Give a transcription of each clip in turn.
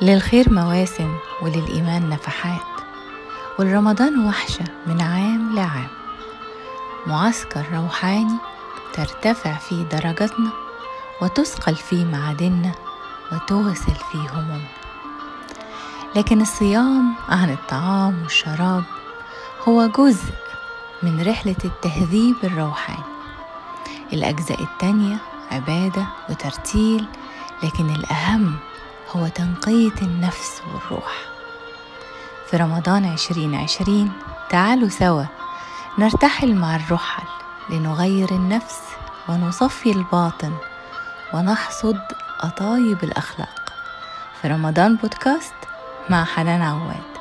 للخير مواسم وللإيمان نفحات والرمضان وحشة من عام لعام معسكر روحاني ترتفع فيه درجتنا وتثقل فيه معادننا وتغسل فيه همومنا لكن الصيام عن الطعام والشراب هو جزء من رحلة التهذيب الروحاني الأجزاء التانية عبادة وترتيل لكن الأهم هو تنقية النفس والروح في رمضان عشرين عشرين تعالوا سوا نرتحل مع الرحل لنغير النفس ونصفي الباطن ونحصد أطايب الأخلاق في رمضان بودكاست مع حنان عواد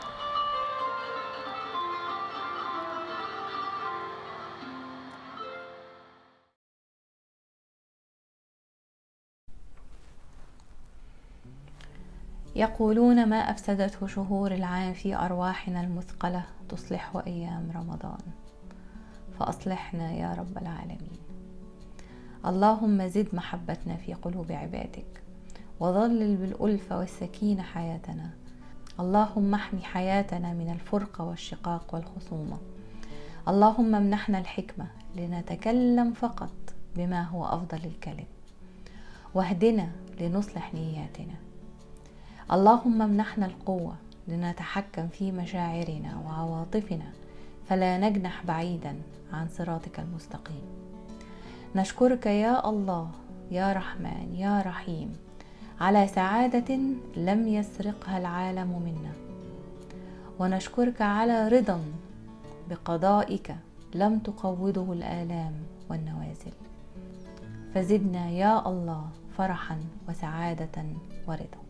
يقولون ما أفسدته شهور العام في أرواحنا المثقلة تصلح أيام رمضان فأصلحنا يا رب العالمين اللهم زد محبتنا في قلوب عبادك وظلل بالألفة والسكينة حياتنا اللهم احمي حياتنا من الفرقة والشقاق والخصومة اللهم امنحنا الحكمة لنتكلم فقط بما هو أفضل الكلم واهدنا لنصلح نياتنا اللهم امنحنا القوة لنتحكم في مشاعرنا وعواطفنا فلا نجنح بعيدا عن صراطك المستقيم نشكرك يا الله يا رحمن يا رحيم على سعادة لم يسرقها العالم منا ونشكرك على رضا بقضائك لم تقوضه الآلام والنوازل فزدنا يا الله فرحا وسعادة ورضا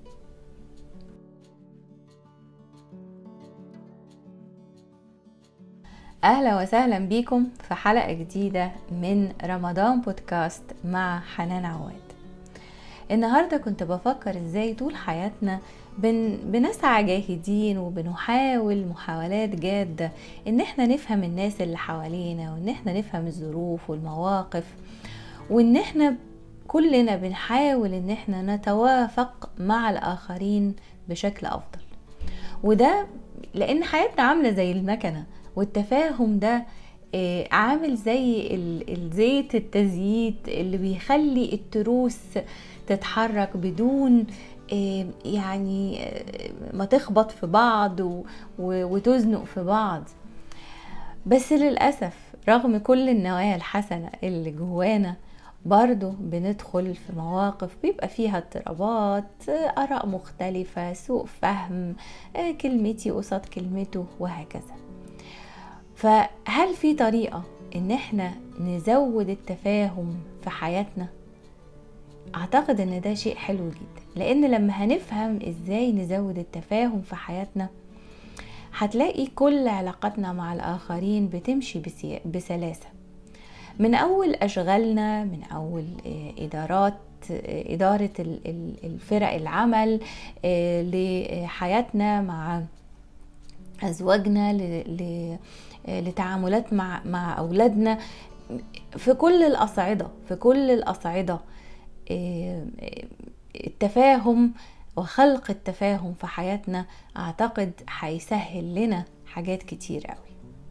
اهلا وسهلا بيكم في حلقه جديده من رمضان بودكاست مع حنان عواد النهارده كنت بفكر ازاي طول حياتنا بن بنسعى جاهدين وبنحاول محاولات جاده ان احنا نفهم الناس اللي حوالينا وان احنا نفهم الظروف والمواقف وان احنا كلنا بنحاول ان احنا نتوافق مع الاخرين بشكل افضل وده لان حياتنا عامله زي المكنه والتفاهم ده آه، عامل زي الزيت التزييت اللي بيخلي التروس تتحرك بدون آه، يعني آه، ما تخبط في بعض وتزنق في بعض بس للأسف رغم كل النوايا الحسنة اللي جوانا برضو بندخل في مواقف بيبقى فيها اضطرابات آراء مختلفة سوء فهم كلمتي قصاد كلمته وهكذا فهل في طريقة ان احنا نزود التفاهم في حياتنا اعتقد ان ده شيء حلو جدا لان لما هنفهم ازاي نزود التفاهم في حياتنا هتلاقي كل علاقاتنا مع الاخرين بتمشي بسلاسة من اول اشغالنا من اول آه، ادارات آه، إدارة الفرق العمل آه، لحياتنا مع أزواجنا لتعاملات مع مع اولادنا في كل الاصعده في كل الاصعده آه، التفاهم وخلق التفاهم في حياتنا اعتقد هيسهل لنا حاجات كتير قوي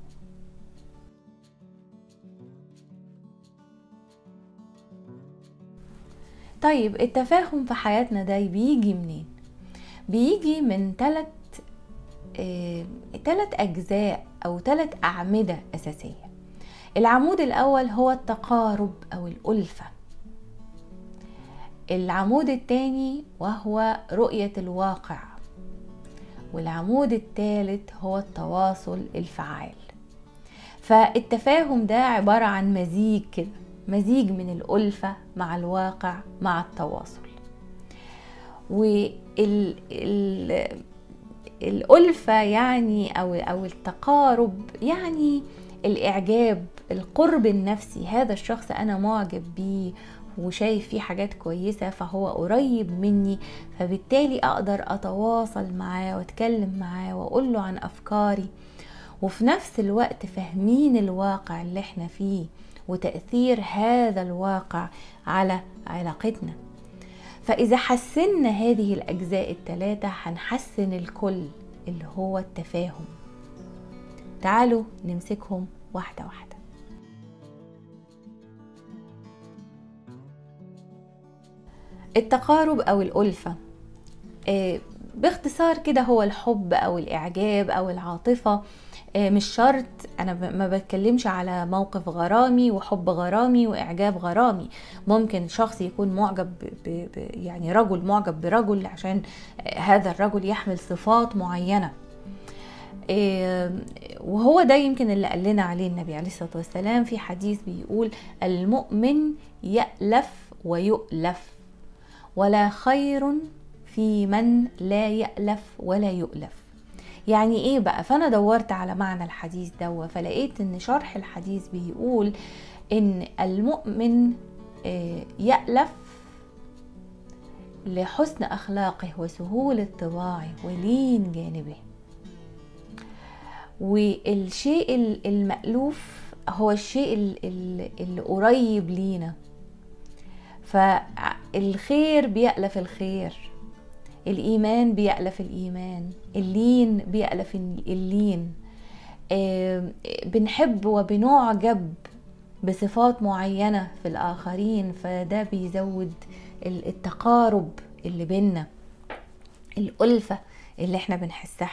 طيب التفاهم في حياتنا ده بيجي منين بيجي من ثلاث ثلاث آه، أجزاء أو ثلاث أعمدة أساسية العمود الأول هو التقارب أو الألفة العمود الثاني وهو رؤية الواقع والعمود الثالث هو التواصل الفعال فالتفاهم ده عبارة عن مزيج كده مزيج من الألفة مع الواقع مع التواصل وال الألفة يعني أو أو التقارب يعني الإعجاب القرب النفسي هذا الشخص أنا معجب بيه وشايف فيه حاجات كويسة فهو قريب مني فبالتالي أقدر أتواصل معاه وأتكلم معاه وأقول له عن أفكاري وفي نفس الوقت فاهمين الواقع اللي احنا فيه وتأثير هذا الواقع على علاقتنا فإذا حسنا هذه الأجزاء الثلاثة هنحسن الكل اللي هو التفاهم تعالوا نمسكهم واحدة واحدة التقارب أو الألفة آه، باختصار كده هو الحب أو الإعجاب أو العاطفة آه، مش شرط انا ما بتكلمش على موقف غرامي وحب غرامي واعجاب غرامي ممكن شخص يكون معجب ب ب يعني رجل معجب برجل عشان هذا الرجل يحمل صفات معينه آه، وهو ده يمكن اللي قال لنا عليه النبي عليه الصلاه والسلام في حديث بيقول المؤمن يألف ويؤلف ولا خير في من لا يألف ولا يؤلف يعني ايه بقى فانا دورت على معنى الحديث ده فلقيت ان شرح الحديث بيقول ان المؤمن آه، يألف لحسن اخلاقه وسهولة طباعه ولين جانبه والشيء المألوف هو الشيء اللي قريب لينا فالخير بيألف الخير الإيمان بيألف الإيمان اللين بيألف اللين بنحب وبنعجب بصفات معينة في الآخرين فده بيزود التقارب اللي بينا الألفة اللي احنا بنحسها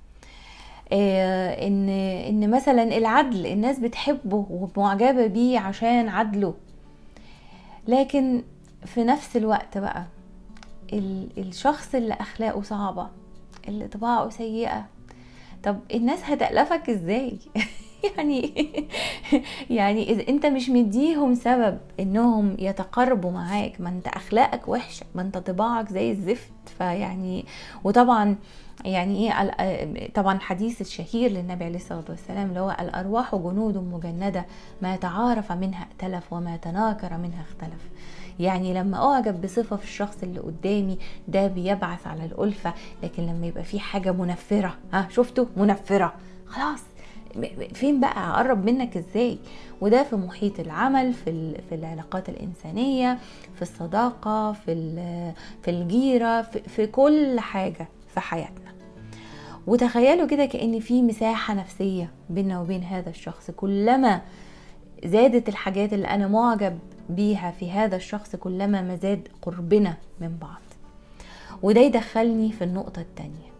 ان ان مثلا العدل الناس بتحبه ومعجبه بيه عشان عدله لكن في نفس الوقت بقى الشخص اللي اخلاقه صعبه اللي طباعه سيئه طب الناس هتألفك ازاي يعني يعني اذا انت مش مديهم سبب انهم يتقربوا معاك ما انت اخلاقك وحشه ما انت طباعك زي الزفت فيعني وطبعا يعني ايه طبعا حديث الشهير للنبي عليه الصلاه والسلام اللي هو الارواح جنود مجنده ما تعارف منها ائتلف وما تناكر منها اختلف يعني لما اعجب بصفه في الشخص اللي قدامي ده بيبعث على الالفه لكن لما يبقى في حاجه منفره ها شفتوا منفره خلاص فين بقى اقرب منك ازاي وده في محيط العمل في في العلاقات الانسانيه في الصداقه في في الجيره في, في كل حاجه في حياتنا وتخيلوا كده كأن في مساحة نفسية بيننا وبين هذا الشخص كلما زادت الحاجات اللي أنا معجب بيها في هذا الشخص كلما ما زاد قربنا من بعض وده يدخلني في النقطة التانية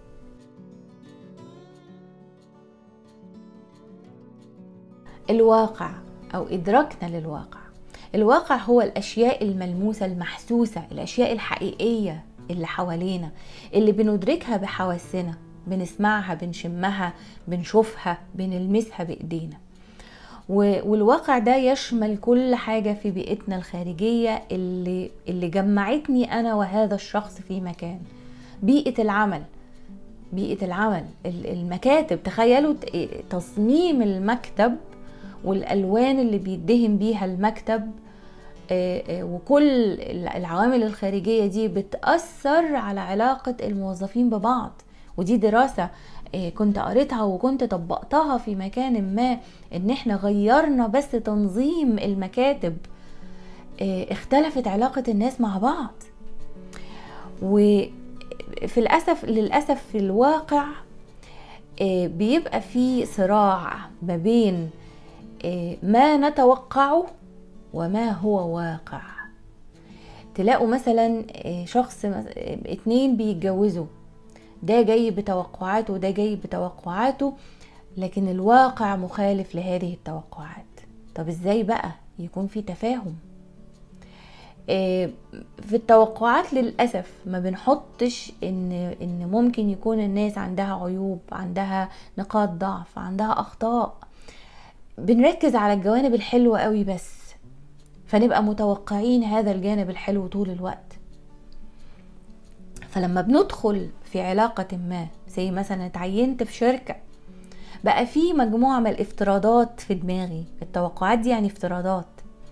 الواقع أو إدراكنا للواقع الواقع هو الأشياء الملموسة المحسوسة الأشياء الحقيقية اللي حوالينا اللي بندركها بحواسنا بنسمعها بنشمها بنشوفها بنلمسها بإيدينا والواقع ده يشمل كل حاجة في بيئتنا الخارجية اللي, اللي جمعتني أنا وهذا الشخص في مكان بيئة العمل بيئة العمل المكاتب تخيلوا تصميم المكتب والألوان اللي بيدهن بيها المكتب وكل العوامل الخارجية دي بتأثر على علاقة الموظفين ببعض ودي دراسة آه، كنت قريتها وكنت طبقتها في مكان ما ان احنا غيرنا بس تنظيم المكاتب آه، اختلفت علاقة الناس مع بعض وفي الأسف للأسف في الواقع آه، بيبقى في صراع ما بين ما نتوقعه وما هو واقع تلاقوا مثلا شخص اتنين بيتجوزوا ده جاي بتوقعاته وده جاي بتوقعاته لكن الواقع مخالف لهذه التوقعات طب ازاي بقى يكون في تفاهم آه، في التوقعات للاسف ما بنحطش ان ان ممكن يكون الناس عندها عيوب عندها نقاط ضعف عندها اخطاء بنركز على الجوانب الحلوه قوي بس فنبقى متوقعين هذا الجانب الحلو طول الوقت فلما بندخل في علاقة ما زي مثلا اتعينت في شركة بقى في مجموعة من الافتراضات في دماغي التوقعات دي يعني افتراضات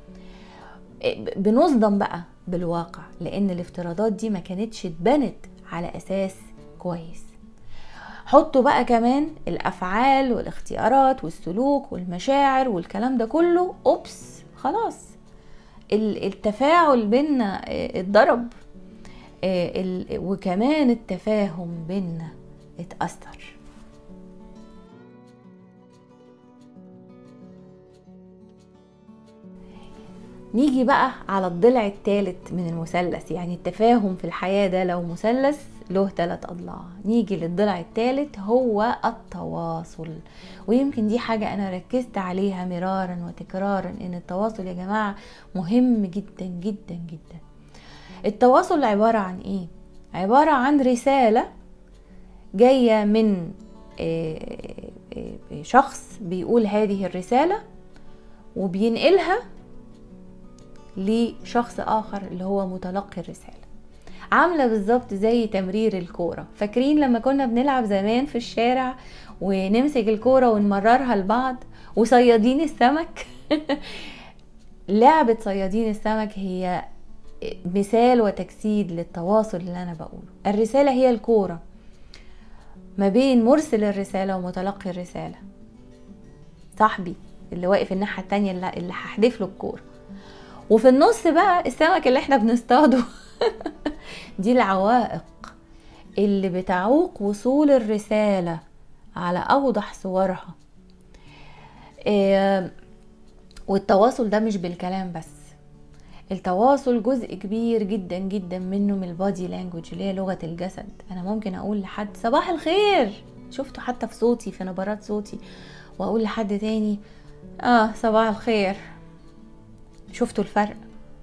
بنصدم بقى بالواقع لان الافتراضات دي ما كانتش اتبنت على اساس كويس حطوا بقى كمان الافعال والاختيارات والسلوك والمشاعر والكلام ده كله اوبس خلاص التفاعل بينا اتضرب وكمان التفاهم بينا اتأثر نيجي بقى على الضلع الثالث من المثلث يعني التفاهم في الحياة ده لو مثلث له ثلاث أضلاع نيجي للضلع الثالث هو التواصل ويمكن دي حاجة أنا ركزت عليها مرارا وتكرارا إن التواصل يا جماعة مهم جدا جدا جدا التواصل عبارة عن إيه؟ عبارة عن رسالة جاية من شخص بيقول هذه الرسالة وبينقلها لشخص اخر اللي هو متلقي الرساله عامله بالظبط زي تمرير الكوره فاكرين لما كنا بنلعب زمان في الشارع ونمسك الكوره ونمررها لبعض وصيادين السمك لعبه صيادين السمك هي مثال وتجسيد للتواصل اللي انا بقوله الرساله هي الكوره ما بين مرسل الرساله ومتلقي الرساله صاحبي اللي واقف الناحيه التانية اللي هحدف له الكوره وفي النص بقى السمك اللي احنا بنصطاده دي العوائق اللي بتعوق وصول الرسالة على أوضح صورها إيه والتواصل ده مش بالكلام بس التواصل جزء كبير جدا جدا منه من البادي لانجوج اللي هي لغة الجسد أنا ممكن أقول لحد صباح الخير شفته حتى في صوتي في نبرات صوتي وأقول لحد تاني آه صباح الخير شفتوا الفرق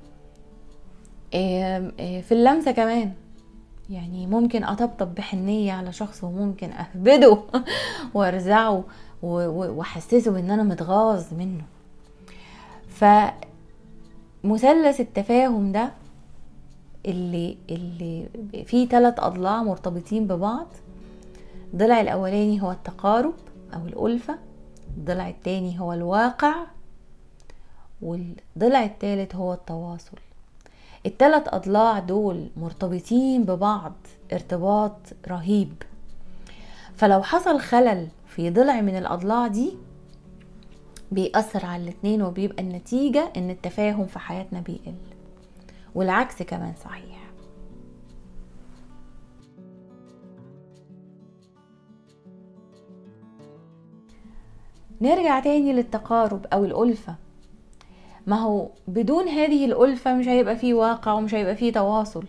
في اللمسة كمان يعني ممكن أطبطب بحنية على شخص وممكن أهبده وأرزعه وأحسسه بأن أنا متغاظ منه فمثلث التفاهم ده اللي اللي فيه ثلاث أضلاع مرتبطين ببعض الضلع الأولاني هو التقارب أو الألفة الضلع التاني هو الواقع والضلع الثالث هو التواصل الثلاث اضلاع دول مرتبطين ببعض ارتباط رهيب فلو حصل خلل في ضلع من الاضلاع دي بيأثر على الاتنين وبيبقى النتيجة ان التفاهم في حياتنا بيقل والعكس كمان صحيح نرجع تاني للتقارب او الألفة ما هو بدون هذه الألفة مش هيبقى فيه واقع ومش هيبقى فيه تواصل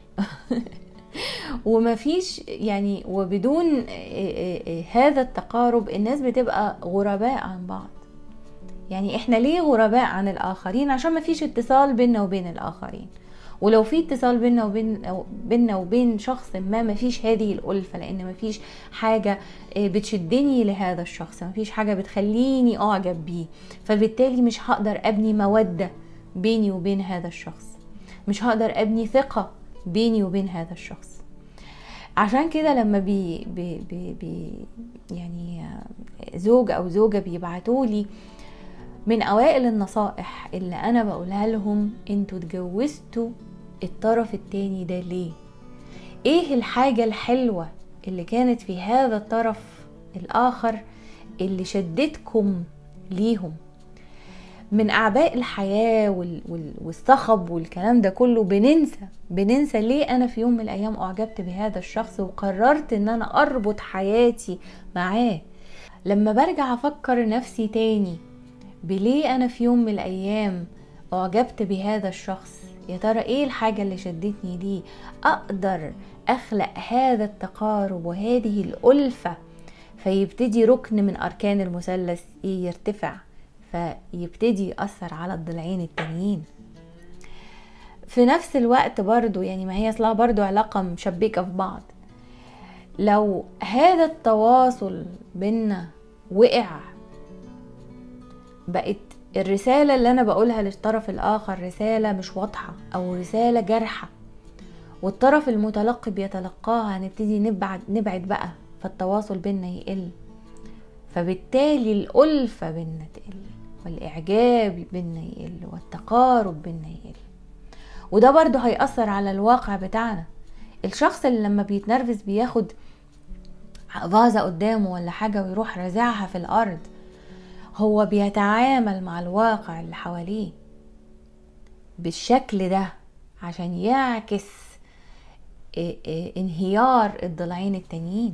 ومفيش يعني وبدون هذا التقارب الناس بتبقى غرباء عن بعض يعني احنا ليه غرباء عن الآخرين عشان مفيش اتصال بيننا وبين الآخرين ولو في اتصال بيننا وبين بيننا وبين شخص ما مفيش هذه الألفة لأن مفيش حاجة بتشدني لهذا الشخص مفيش حاجة بتخليني أعجب بيه فبالتالي مش هقدر أبني مودة بيني وبين هذا الشخص مش هقدر أبني ثقة بيني وبين هذا الشخص عشان كده لما بي, بي, بي, بي يعني زوج أو زوجة بيبعتولي من أوائل النصائح اللي أنا بقولها لهم انتوا اتجوزتوا الطرف التاني ده ليه ايه الحاجة الحلوة اللي كانت في هذا الطرف الآخر اللي شدتكم ليهم من أعباء الحياة والصخب والكلام ده كله بننسى بننسى ليه أنا في يوم من الأيام أعجبت بهذا الشخص وقررت إن أنا أربط حياتي معاه لما برجع أفكر نفسي تاني بليه أنا في يوم من الأيام أعجبت بهذا الشخص يا ترى ايه الحاجة اللي شدتني ليه اقدر اخلق هذا التقارب وهذه الالفة فيبتدي ركن من اركان المثلث يرتفع فيبتدي يأثر على الضلعين التانيين في نفس الوقت برضو يعني ما هي اصلها برضو علاقة مشبكة في بعض لو هذا التواصل بينا وقع بقت الرسالة اللي أنا بقولها للطرف الآخر رسالة مش واضحة أو رسالة جارحة والطرف المتلقي بيتلقاها هنبتدي نبعد نبعد بقى فالتواصل بينا يقل فبالتالي الألفة بينا تقل والإعجاب بينا يقل والتقارب بينا يقل وده برضو هيأثر على الواقع بتاعنا الشخص اللي لما بيتنرفز بياخد فازة قدامه ولا حاجة ويروح رازعها في الأرض هو بيتعامل مع الواقع اللي حواليه بالشكل ده عشان يعكس انهيار الضلعين التانيين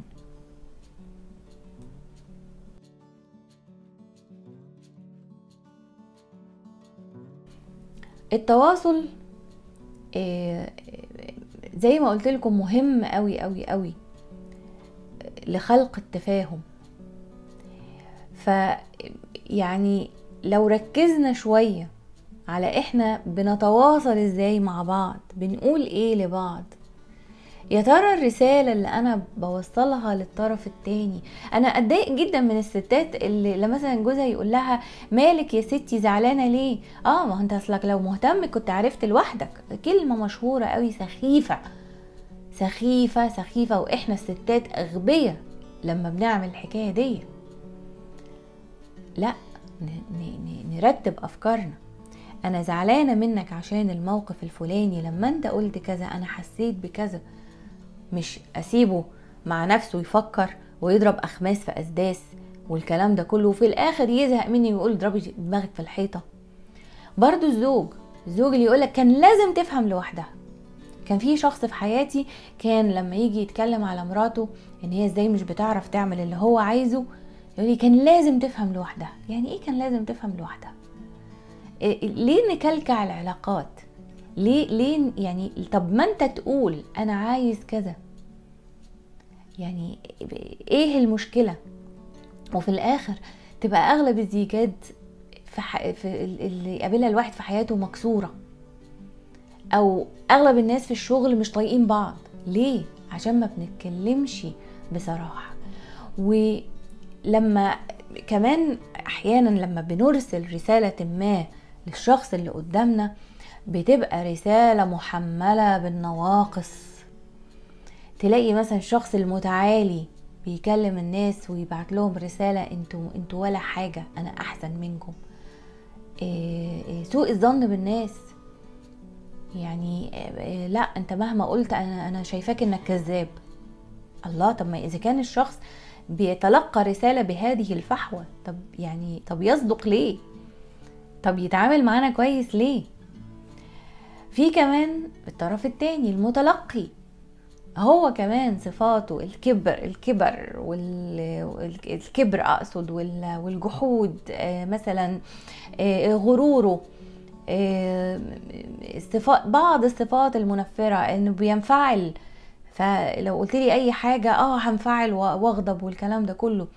التواصل زي ما قلت لكم مهم قوي قوي قوي لخلق التفاهم ف يعني لو ركزنا شويه على احنا بنتواصل ازاي مع بعض بنقول ايه لبعض يا ترى الرسالة اللي أنا بوصلها للطرف التاني أنا أتضايق جدا من الستات اللي لما مثلا جوزها يقول لها مالك يا ستي زعلانة ليه اه ما انت أصلك لو مهتم كنت عرفت لوحدك كلمة مشهورة قوي سخيفة سخيفة سخيفة وإحنا الستات أغبية لما بنعمل الحكاية دي لا نرتب أفكارنا انا زعلانه منك عشان الموقف الفلاني لما انت قلت كذا انا حسيت بكذا مش اسيبه مع نفسه يفكر ويضرب اخماس في اسداس والكلام ده كله وفي الاخر يزهق مني ويقول اضربي دماغك في الحيطه برضو الزوج الزوج اللي يقولك كان لازم تفهم لوحدها كان في شخص في حياتي كان لما يجي يتكلم على مراته ان هي ازاي مش بتعرف تعمل اللي هو عايزه يقول لي كان لازم تفهم لوحدها يعني ايه كان لازم تفهم لوحدها إيه ليه نكلكع العلاقات ليه ليه يعني طب ما انت تقول انا عايز كذا يعني ايه المشكله وفي الاخر تبقى اغلب الزيجات في, ح... في اللي يقابلها الواحد في حياته مكسوره او اغلب الناس في الشغل مش طايقين بعض ليه عشان ما بنتكلمش بصراحه ولما كمان احيانا لما بنرسل رساله ما للشخص اللي قدامنا بتبقى رسالة محملة بالنواقص تلاقي مثلا الشخص المتعالي بيكلم الناس ويبعت لهم رسالة انتوا انتوا ولا حاجة انا احسن منكم إيه إيه سوء الظن بالناس يعني إيه لا انت مهما قلت انا انا شايفاك انك كذاب الله طب ما اذا كان الشخص بيتلقى رسالة بهذه الفحوى طب يعني طب يصدق ليه طب يتعامل معانا كويس ليه في كمان الطرف التاني المتلقي هو كمان صفاته الكبر الكبر والكبر اقصد والجحود آه، مثلا آه، غروره الصفات آه، بعض الصفات المنفره انه بينفعل فلو قلت لي اي حاجه اه هنفعل واغضب والكلام ده كله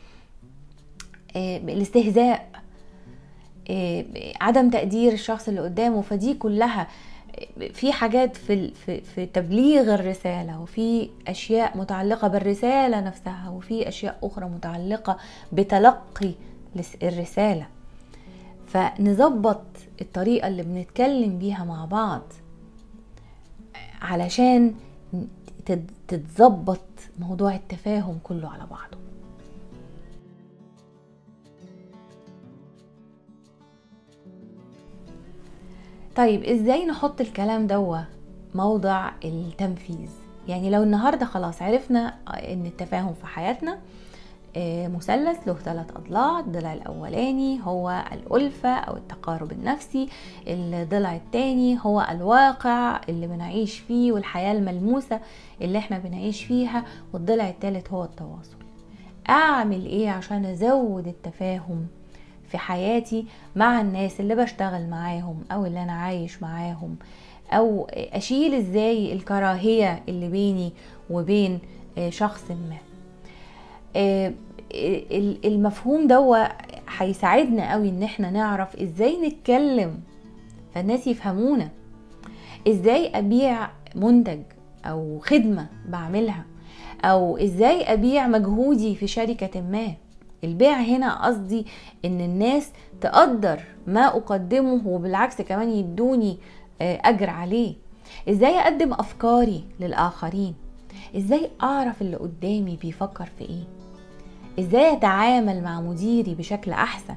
الاستهزاء عدم تقدير الشخص اللي قدامه فدي كلها في حاجات في في تبليغ الرساله وفي اشياء متعلقه بالرساله نفسها وفي اشياء اخرى متعلقه بتلقي الرساله فنظبط الطريقه اللي بنتكلم بيها مع بعض علشان تتظبط موضوع التفاهم كله على بعضه طيب ازاي نحط الكلام دوا موضع التنفيذ يعني لو النهارده خلاص عرفنا ان التفاهم في حياتنا آه، مثلث له ثلاث أضلاع الضلع الأولاني هو الألفة أو التقارب النفسي الضلع الثاني هو الواقع اللي بنعيش فيه والحياة الملموسة اللي احنا بنعيش فيها والضلع الثالث هو التواصل أعمل إيه عشان أزود التفاهم في حياتي مع الناس اللي بشتغل معاهم او اللي انا عايش معاهم او اشيل ازاي الكراهية اللي بيني وبين آه، شخص ما آه، المفهوم ده هيساعدنا قوي ان احنا نعرف ازاي نتكلم فالناس يفهمونا ازاي ابيع منتج او خدمة بعملها او ازاي ابيع مجهودي في شركة ما البيع هنا قصدي ان الناس تقدر ما اقدمه وبالعكس كمان يدوني آه، اجر عليه ازاي اقدم افكاري للاخرين ازاي اعرف اللي قدامي بيفكر في ايه ازاي اتعامل مع مديري بشكل احسن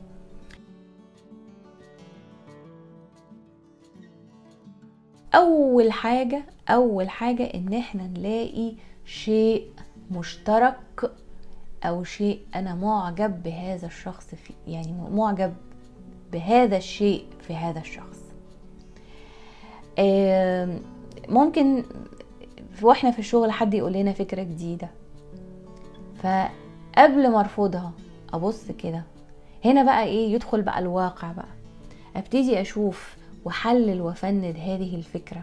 اول حاجه اول حاجه ان احنا نلاقي شيء مشترك او شيء انا معجب بهذا الشخص فيه يعني معجب بهذا الشيء في هذا الشخص ممكن واحنا في الشغل حد يقول لنا فكرة جديدة فقبل ما ارفضها ابص كده هنا بقى ايه يدخل بقى الواقع بقى ابتدي اشوف واحلل وافند هذه الفكره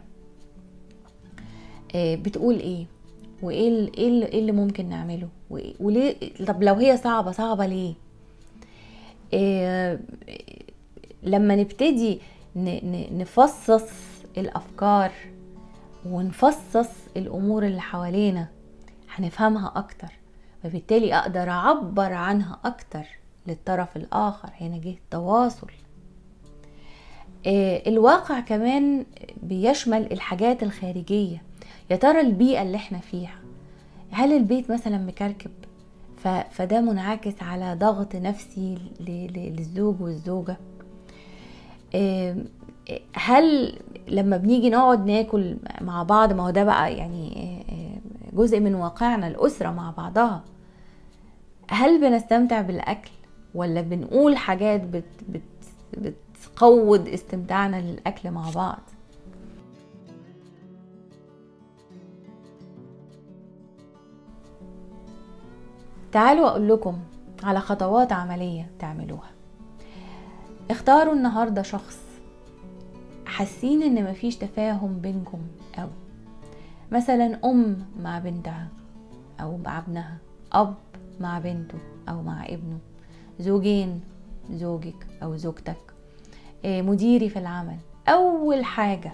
آه، بتقول ايه وايه ال- ايه اللي, إيه اللي ممكن نعمله وإيه- وليه طب لو هي صعبه صعبه ليه آه، لما نبتدي ن- ن- نفصص الافكار ونفصص الامور اللي حوالينا هنفهمها اكتر فبالتالي اقدر اعبر عنها اكتر للطرف الاخر هنا جه التواصل آه، الواقع كمان بيشمل الحاجات الخارجية يا ترى البيئة اللي احنا فيها هل البيت مثلا مكركب ف- فده منعكس على ضغط نفسي ل- ل- للزوج والزوجة آم، هل لما بنيجي نقعد ناكل مع بعض ما هو ده بقى يعني آه، آه، جزء من واقعنا الأسرة مع بعضها هل بنستمتع بالأكل ولا بنقول حاجات بت بت بتقوض استمتاعنا للأكل مع بعض تعالوا أقول لكم على خطوات عملية تعملوها اختاروا النهاردة شخص حاسين ان مفيش تفاهم بينكم أوي مثلا أم مع بنتها أو مع ابنها أب مع بنته أو مع ابنه زوجين زوجك أو زوجتك إيه، مديري في العمل أول حاجة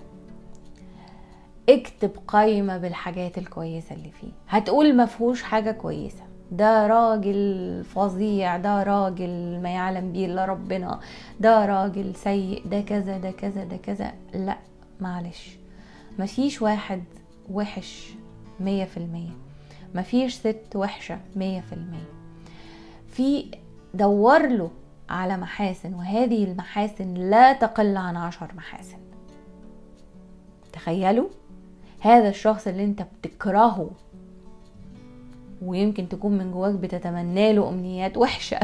اكتب قائمة بالحاجات الكويسة اللي فيه هتقول مفهوش حاجة كويسة ده راجل فظيع ده راجل ما يعلم بيه الا ربنا ده راجل سيء ده كذا ده كذا ده كذا لا معلش مفيش واحد وحش مية في المية مفيش ست وحشة مية في المية في دور له على محاسن وهذه المحاسن لا تقل عن عشر محاسن تخيلوا هذا الشخص اللي انت بتكرهه ويمكن تكون من جواك بتتمنى له امنيات وحشه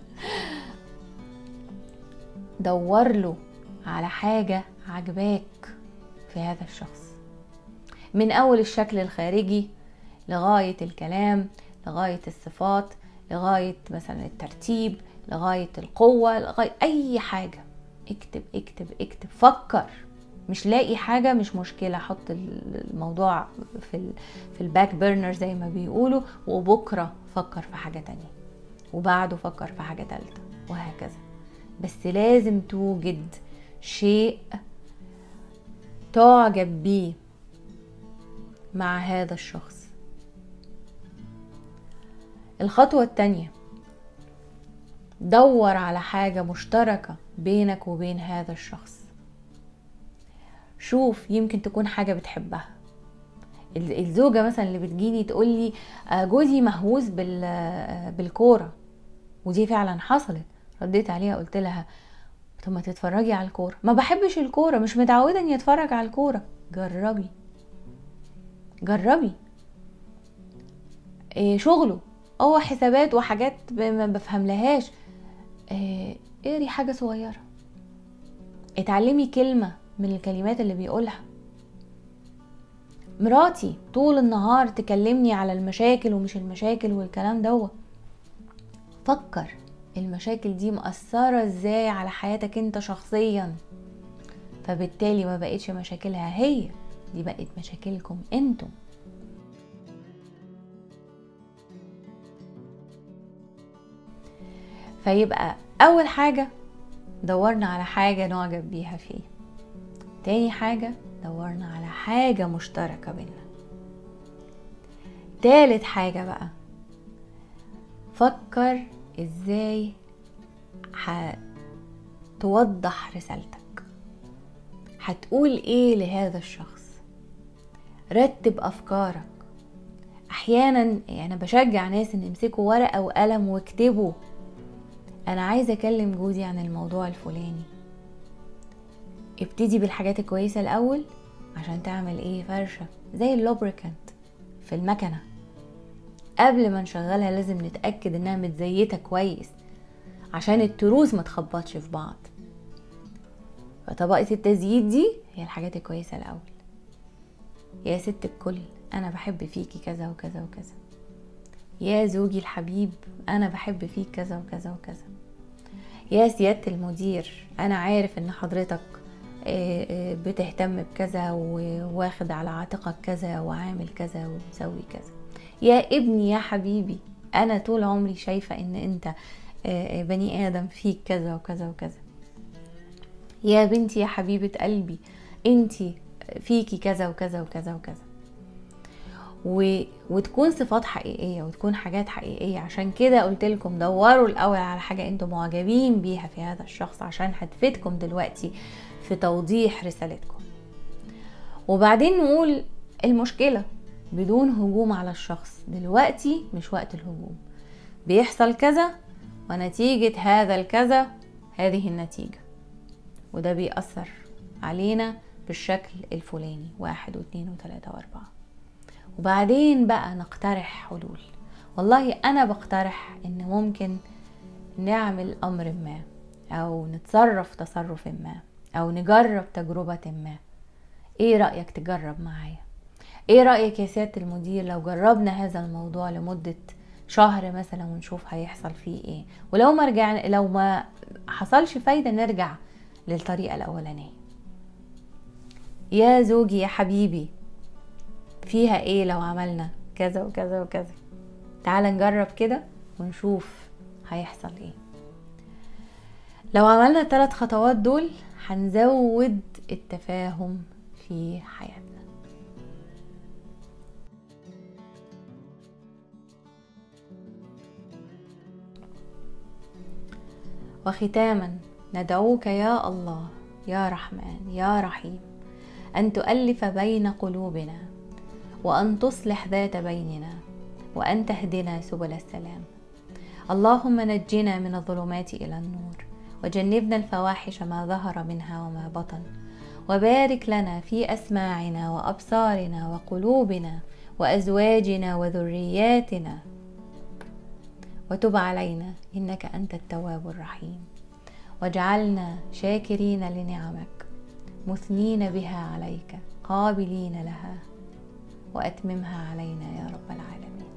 دور له على حاجه عجباك في هذا الشخص من اول الشكل الخارجي لغايه الكلام لغايه الصفات لغايه مثلا الترتيب لغايه القوه لغايه اي حاجه اكتب اكتب اكتب فكر مش لاقي حاجة مش مشكلة حط الموضوع في ال في الباك بيرنر زي ما بيقولوا وبكرة فكر في حاجة تانية وبعده فكر في حاجة تالتة وهكذا بس لازم توجد شيء تعجب بيه مع هذا الشخص الخطوة التانية دور على حاجة مشتركة بينك وبين هذا الشخص شوف يمكن تكون حاجة بتحبها الزوجة مثلا اللي بتجيني تقولي جوزي مهووس بالكورة ودي فعلا حصلت رديت عليها قلت لها طب ما تتفرجي على الكورة ما بحبش الكورة مش متعودة اني اتفرج على الكورة جربي جربي إيه شغله هو حسابات وحاجات ما بفهم لهاش إيه اقري حاجة صغيرة اتعلمي كلمة من الكلمات اللي بيقولها مراتي طول النهار تكلمني على المشاكل ومش المشاكل والكلام دوت فكر المشاكل دي مأثرة ازاي على حياتك انت شخصيا فبالتالي ما بقتش مشاكلها هي دي بقت مشاكلكم انتم فيبقى اول حاجة دورنا على حاجة نعجب بيها فيه تاني حاجة دورنا على حاجة مشتركة بينا تالت حاجة بقى فكر ازاي هتوضح رسالتك هتقول ايه لهذا الشخص رتب افكارك احيانا انا بشجع ناس ان يمسكوا ورقة وقلم واكتبوا انا عايزة اكلم جوزي عن الموضوع الفلاني ابتدي بالحاجات الكويسة الأول عشان تعمل ايه فرشة زي اللوبريكانت في المكنة قبل ما نشغلها لازم نتأكد انها متزيتة كويس عشان التروس ما تخبطش في بعض فطبقة التزييت دي هي الحاجات الكويسة الأول يا ست الكل انا بحب فيكي كذا وكذا وكذا يا زوجي الحبيب انا بحب فيك كذا وكذا وكذا يا سيادة المدير انا عارف ان حضرتك آه، آه، بتهتم بكذا وواخد على عاتقك كذا وعامل كذا ومسوي كذا يا ابني يا حبيبي انا طول عمري شايفة ان انت آه، بني ادم فيك كذا وكذا وكذا يا بنتي يا حبيبة قلبي انتي فيكي كذا وكذا وكذا وكذا و... وتكون صفات حقيقية وتكون حاجات حقيقية عشان كده قلت لكم دوروا الأول على حاجة انتم معجبين بيها في هذا الشخص عشان هتفيدكم دلوقتي في توضيح رسالتكم وبعدين نقول المشكلة بدون هجوم على الشخص دلوقتي مش وقت الهجوم بيحصل كذا ونتيجة هذا الكذا هذه النتيجة وده بيأثر علينا بالشكل الفلاني واحد واثنين وثلاثة واربعة وبعدين بقى نقترح حلول والله انا بقترح ان ممكن نعمل امر ما او نتصرف تصرف ما او نجرب تجربة ما ايه رأيك تجرب معايا ايه رأيك يا سيادة المدير لو جربنا هذا الموضوع لمدة شهر مثلا ونشوف هيحصل فيه ايه ولو ما رجعنا لو ما حصلش فايدة نرجع للطريقة الاولانية يا زوجي يا حبيبي فيها ايه لو عملنا كذا وكذا وكذا تعال نجرب كده ونشوف هيحصل ايه لو عملنا الثلاث خطوات دول هنزود التفاهم في حياتنا وختاما ندعوك يا الله يا رحمن يا رحيم ان تؤلف بين قلوبنا وأن تصلح ذات بيننا وأن تهدنا سبل السلام اللهم نجنا من الظلمات إلى النور وجنبنا الفواحش ما ظهر منها وما بطن وبارك لنا في أسماعنا وأبصارنا وقلوبنا وأزواجنا وذرياتنا وتب علينا إنك أنت التواب الرحيم واجعلنا شاكرين لنعمك مثنين بها عليك قابلين لها وأتممها علينا يا رب العالمين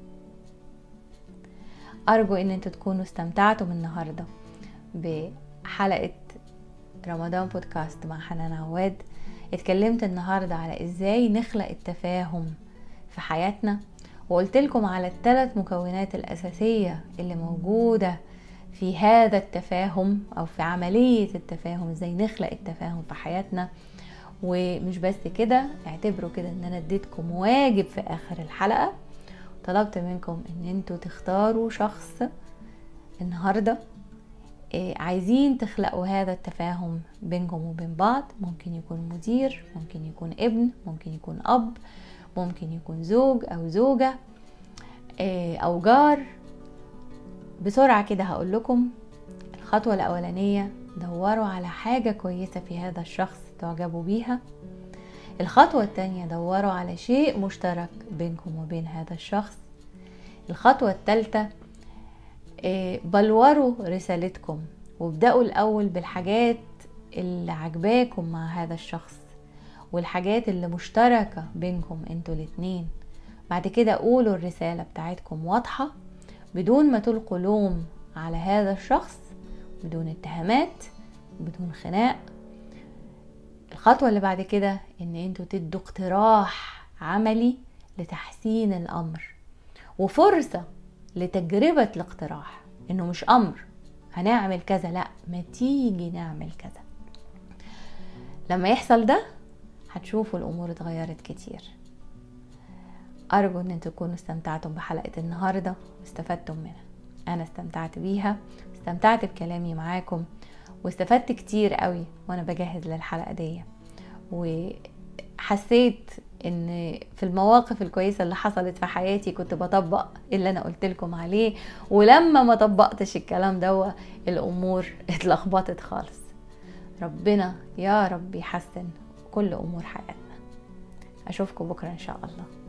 أرجو أن أنتوا تكونوا استمتعتوا من النهاردة بحلقة رمضان بودكاست مع حنان عواد اتكلمت النهاردة على ازاي نخلق التفاهم في حياتنا وقلت لكم على الثلاث مكونات الأساسية اللي موجودة في هذا التفاهم أو في عملية التفاهم ازاي نخلق التفاهم في حياتنا ومش بس كده اعتبروا كده ان انا اديتكم واجب في اخر الحلقة طلبت منكم ان انتوا تختاروا شخص النهاردة إيه، عايزين تخلقوا هذا التفاهم بينكم وبين بعض ممكن يكون مدير ممكن يكون ابن ممكن يكون اب ممكن يكون زوج او زوجة إيه، او جار بسرعة كده هقول لكم الخطوة الأولانية دوروا على حاجة كويسة في هذا الشخص تعجبوا بيها الخطوة التانية دوروا على شيء مشترك بينكم وبين هذا الشخص الخطوة التالتة آه، بلوروا رسالتكم وابدأوا الأول بالحاجات اللي عجباكم مع هذا الشخص والحاجات اللي مشتركة بينكم انتوا الاتنين بعد كده قولوا الرسالة بتاعتكم واضحة بدون ما تلقوا لوم على هذا الشخص بدون اتهامات بدون خناق الخطوة اللي بعد كده ان انتوا تدوا اقتراح عملي لتحسين الامر وفرصة لتجربة الاقتراح انه مش امر هنعمل كذا لا ما تيجي نعمل كذا لما يحصل ده هتشوفوا الامور اتغيرت كتير ارجو ان انتوا تكونوا استمتعتم بحلقة النهاردة واستفدتم منها انا استمتعت بيها استمتعت بكلامي معاكم واستفدت كتير قوي وانا بجهز للحلقه دي وحسيت ان في المواقف الكويسه اللي حصلت في حياتي كنت بطبق اللي انا قلت لكم عليه ولما ما طبقتش الكلام دوا الامور اتلخبطت خالص ربنا يا رب يحسن كل امور حياتنا اشوفكم بكره ان شاء الله